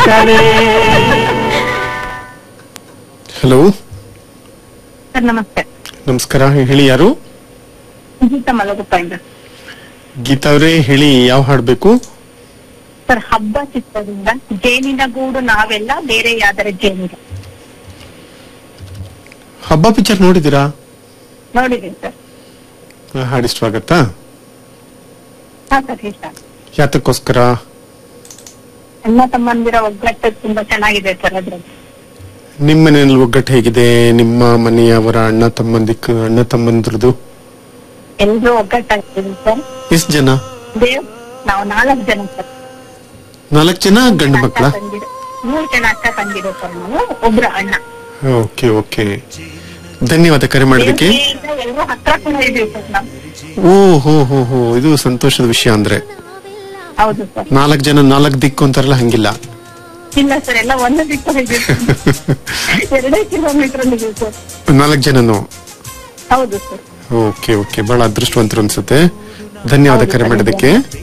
ಕರೆ hello sir ನಮಸ್ತೆ ನಮಸ್ಕಾರ ಹೇಳಿ ಯಾರು ಗೀತಾ ಮಲಗುಪ್ಪ ಗೀತಾ ಅವರೇ ಹೇಳಿ ಯಾವ ಹಾಡ್ಬೇಕು ಸರ್ ಹಬ್ಬ ಚಿತ್ರದಿಂದ ಜೇನಿನ ಗೂಡು ನಾವೆಲ್ಲ ಬೇರೆ ಯಾವ್ದಾರ ಜೇನಿಗೆ ಹಬ್ಬ ಪಿಕ್ಚರ್ ನೋಡಿದ್ದೀರಾ ನೋಡಿದೀನಿ ಸರ್ ಆ, ಹಾಡು ಇಷ್ಟವಾಗತ್ತಾ ಹಾ ಸರ್ ಇಷ್ಟ ಯಾತಕ್ಕೋಸ್ಕರ ಅಣ್ಣ ತಮ್ಮಂದಿರ ಒಗ್ಗಟ್ಟು ತುಂಬಾ ಚೆನ್ನಾಗಿದೆ ಸರ್ ಅದ್ರಲ್ಲಿ ನಿಮ್ಮ ಮನೆಯಲ್ಲಿ ಒಗ್ಗಟ್ಟು ಹೇಗಿದೆ ನಿಮ್ಮ ಮನೆಯವರ ಅಣ್ಣ ತಮ್ಮಂದಿಕ್ ಅಣ್ಣ ತಮ್ಮಂದ್ರದು ಎಲ್ರೂ ಒಗ್ಗಟ್ಟಾಗ್ತೀವಿ ಸರ್ ಎಷ್ಟು ಜನ ದೇವ್ ನಾವು ನಾಲ್ಕು ಜನ ಸರ್ ನಾಲ್ಕು ಜನ ಗಂಡು ಮಕ್ಕಳ ಅಕ್ಕ ತಂಗಿರು. ಮೂರು ಜನ ಅಕ್ಕ ತಂಗಿರೋ ಸರ್ ನಾವು ಒಬ್ರು ಅಣ್ಣ ಓಕೆ ಓಕೆ ಧನ್ಯವಾದ ಕರೆ ಮಾಡೋದಕ್ಕೆ ದೇವ್ರಿಂದ ಎಲ್ರೂ ಹತ್ರ ಕೂಡ ಇದೀವಿ ಸರ್ ನಾವು ಓ ಹೋ ಹೋ ಹೋ ಇದು ಸಂತೋಷದ ವಿಷಯ ಅಂದ್ರೆ ಹೌದು ಸರ್ ನಾಲ್ಕು ಜನ ನಾಲ್ಕು ದಿಕ್ಕು ಅಂತಾರಲ್ಲ ಹಂಗಿಲ್ಲ ಇಲ್ಲ ಸರ್ ಎಲ್ಲ ಒಂದು ದಿಕ್ಕು ಇದೀವಿ ಎರಡೇ ಕಿಲೋಮೀಟರ್ ಇದೀವಿ ಸರ್ ನಾಲ್ಕು ಜನನು ಹೌದು ಸರ್ ಓಕೆ ಓಕೆ ಬಹಳ ಅದೃಷ್ಟವಂತರು ಅನ್ಸುತ್ತೆ ಧನ್ಯವಾದ ಕರೆ ಮಾಡೋದಕ್ಕೆ